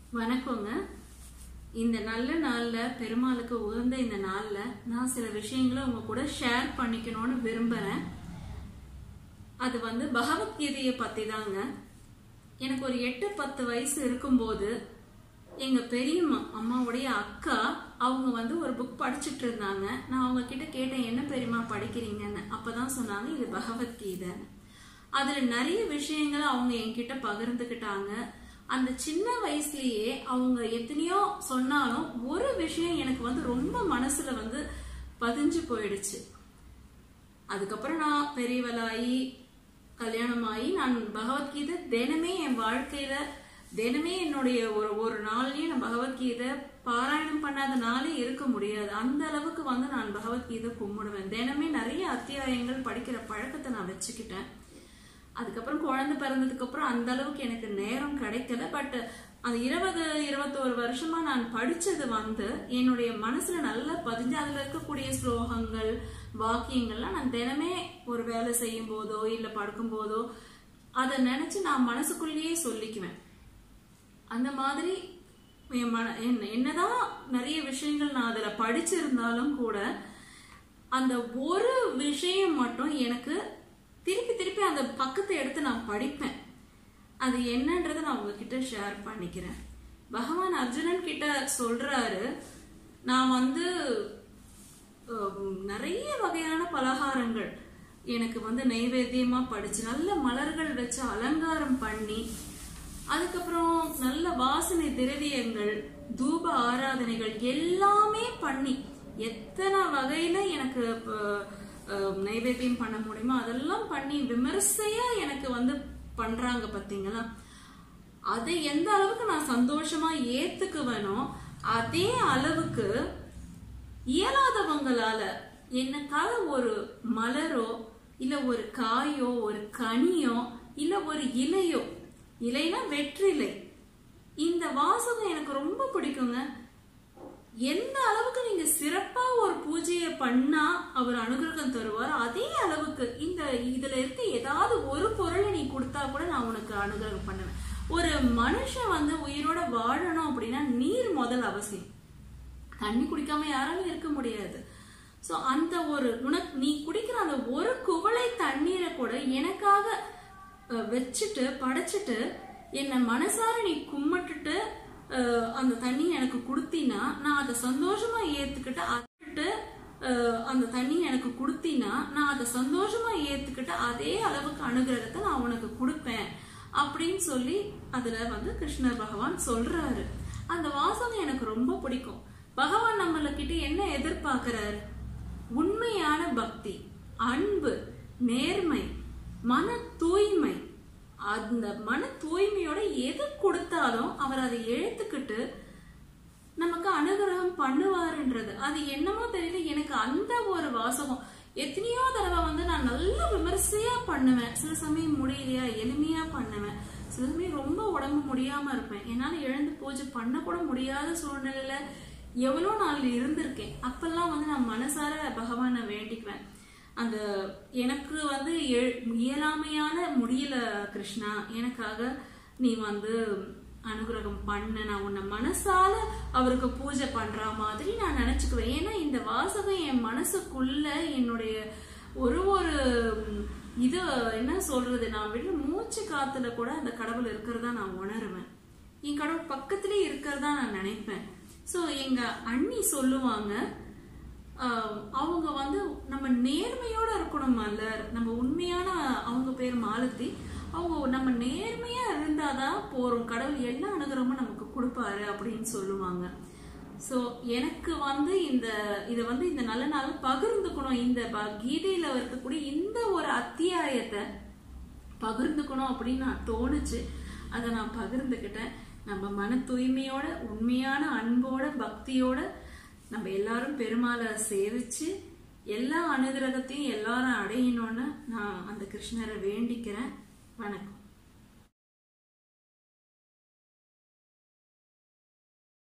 வணக்கங்க இந்த நல்ல நாள்ல பெருமாளுக்கு உகந்த இந்த நாள்ல நான் சில விஷயங்களை உங்க கூட ஷேர் பண்ணிக்கணும்னு விரும்புறேன் அது வந்து பகவத்கீதையை பத்தி தாங்க எனக்கு ஒரு எட்டு பத்து வயசு இருக்கும்போது எங்க பெரியம்மா அம்மாவுடைய அக்கா அவங்க வந்து ஒரு புக் படிச்சுட்டு இருந்தாங்க நான் அவங்க கிட்ட கேட்டேன் என்ன பெரியம்மா படிக்கிறீங்கன்னு அப்பதான் சொன்னாங்க இது பகவத்கீதைன்னு அதுல நிறைய விஷயங்களை அவங்க என்கிட்ட பகிர்ந்துக்கிட்டாங்க அந்த சின்ன வயசுலயே அவங்க எத்தனையோ சொன்னாலும் ஒரு விஷயம் எனக்கு வந்து ரொம்ப மனசுல வந்து பதிஞ்சு போயிடுச்சு அதுக்கப்புறம் நான் பெரியவளாகி கல்யாணம் ஆகி நான் பகவத்கீதை தினமே என் வாழ்க்கையில தினமே என்னுடைய ஒரு ஒரு நாள்லயும் நான் பகவத்கீதை பாராயணம் பண்ணாத நாளே இருக்க முடியாது அந்த அளவுக்கு வந்து நான் பகவத்கீதை கும்பிடுவேன் தினமே நிறைய அத்தியாயங்கள் படிக்கிற பழக்கத்தை நான் வச்சுக்கிட்டேன் அதுக்கப்புறம் குழந்தை பிறந்ததுக்கு அப்புறம் அந்த அளவுக்கு எனக்கு நேரம் கிடைக்கல பட் அந்த இருபது இருபத்தோரு வருஷமா நான் படிச்சது வந்து என்னுடைய மனசுல நல்லா பதிஞ்சு அதுல இருக்கக்கூடிய ஸ்லோகங்கள் வாக்கியங்கள்லாம் நான் தினமே ஒரு வேலை செய்யும் போதோ இல்ல படுக்கும் போதோ அதை நினைச்சு நான் மனசுக்குள்ளேயே சொல்லிக்குவேன் அந்த மாதிரி என் மன என்ன- என்னதான் நிறைய விஷயங்கள் நான் அதுல படிச்சிருந்தாலும் கூட அந்த ஒரு விஷயம் மட்டும் எனக்கு திருப்பி திருப்பி அந்த பக்கத்தை எடுத்து நான் படிப்பேன் அது என்னன்றதை நான் உங்ககிட்ட ஷேர் பண்ணிக்கிறேன் பகவான் அர்ஜுனன் கிட்ட சொல்றாரு நான் வந்து ஹம், நிறைய வகையான பலகாரங்கள் எனக்கு வந்து நைவேத்தியமா படிச்சு நல்ல மலர்கள் வச்சு அலங்காரம் பண்ணி அதுக்கப்புறம் நல்ல வாசனை திரவியங்கள் தூப ஆராதனைகள் எல்லாமே பண்ணி எத்தனை வகையில எனக்கு இப்ப, அஹ், நைவேத்தியம் பண்ண முடியுமோ அதெல்லாம் பண்ணி விமர்சையா எனக்கு வந்து பண்றாங்க பாத்தீங்களா அதை எந்த அளவுக்கு நான் சந்தோஷமா ஏத்துக்குவேனோ அதே அளவுக்கு இயலாதவங்களால எனக்காக ஒரு மலரோ இல்ல ஒரு காயோ ஒரு கனியோ இல்ல ஒரு இலையோ இலைனா வெற்றிலை இந்த வாசகம் எனக்கு ரொம்ப பிடிக்குங்க எந்த அளவுக்கு நீங்க சிறப்பா ஒரு பூஜையை பண்ணா அவர் அனுகிரகம் தருவார் அதே அளவுக்கு இந்த இதுல இருக்க ஏதாவது ஒரு பொருளை நீ கொடுத்தா கூட நான் உனக்கு அனுகிரகம் பண்ணுவேன் ஒரு மனுஷன் வந்து உயிரோட வாழணும் அப்படின்னா நீர் முதல் அவசியம் தண்ணி குடிக்காம யாராலும் இருக்க முடியாது சோ அந்த ஒரு உனக்கு நீ குடிக்கிற அந்த ஒரு குவளை தண்ணீரை கூட எனக்காக அஹ், வச்சுட்டு படைச்சிட்டு என்னை மனசார நீ கும்பிட்டுட்டு அஹ், அந்த தண்ணி எனக்கு கொடுத்தீன்னா நான் அதை சந்தோஷமா ஏத்துக்கிட்டு அதுட்டு அந்த தண்ணி எனக்கு கொடுத்தீன்னா நான் அதை சந்தோஷமா ஏத்துக்கிட்டு அதே அளவுக்கு அனுகிரகத்தை நான் உனக்கு கொடுப்பேன் அப்படின்னு சொல்லி அதுல வந்து கிருஷ்ணர் பகவான் சொல்றாரு அந்த வாசகம் எனக்கு ரொம்ப பிடிக்கும் பகவான் நம்மள கிட்ட என்ன எதிர்பார்க்கிறாரு உண்மையான பக்தி அன்பு நேர்மை மன தூய்மை அந்த மன தூய்மையோட எது கொடுத்தாலும் அவர் அதை எழுத்துக்கிட்டு நமக்கு அனுகிரகம் பண்ணுவாருன்றது அது என்னமோ தெரியல எனக்கு அந்த ஒரு வாசகம் எத்தனையோ தடவை வந்து நான் நல்ல விமர்சையா பண்ணுவேன் சில சமயம் முடியலையா எளிமையா பண்ணுவேன் சில சமயம் ரொம்ப உடம்பு முடியாம இருப்பேன் என்னால எழுந்து பூஜை பண்ண கூட முடியாத சூழ்நிலையில எவ்வளோ நாள் இருந்திருக்கேன் அப்பெல்லாம் வந்து நான் மனசார பகவானை வேண்டிக்குவேன் அந்த எனக்கு வந்து எ- இயலாமையான முடியல கிருஷ்ணா எனக்காக நீ வந்து அனுகிரகம் பண்ண நான் உன்னை மனசால அவருக்கு பூஜை பண்ற மாதிரி நான் நினைச்சுக்குவேன் ஏன்னா இந்த வாசகம் என் மனசுக்குள்ள என்னுடைய ஒரு ஒரு ம், இது என்ன சொல்றது நான் விடுற மூச்சு காத்துல கூட அந்த கடவுள் இருக்கிறதா நான் உணருவேன் என் கடவுள் பக்கத்திலே இருக்கிறதா நான் நினைப்பேன் சோ எங்க அண்ணி சொல்லுவாங்க ஆஹ் அவங்க வந்து நம்ம நேர்மையோட இருக்கணும் மலர் நம்ம உண்மையான அவங்க பேர் மாலதி அவங்க நம்ம நேர்மையா இருந்தாதான் போறோம் கடவுள் என்ன அனுகிரகமும் நமக்கு கொடுப்பாரு அப்படின்னு சொல்லுவாங்க சோ எனக்கு வந்து இந்த இத வந்து இந்த நல்ல நாள் பகிர்ந்துக்கணும் இந்த ப- கீதையில இருக்கக்கூடிய இந்த ஒரு அத்தியாயத்தை பகிர்ந்துக்கணும் அப்படின்னு நான் தோணுச்சு அதை நான் பகிர்ந்துக்கிட்டேன் நம்ம மன தூய்மையோட உண்மையான அன்போட பக்தியோட நம்ம எல்லாரும் பெருமாளை சேவிச்சு எல்லா அனுகிரகத்தையும் எல்லாரும் அடையணும்னு நான் அந்த கிருஷ்ணரை வேண்டிக்கிறேன் வணக்கம்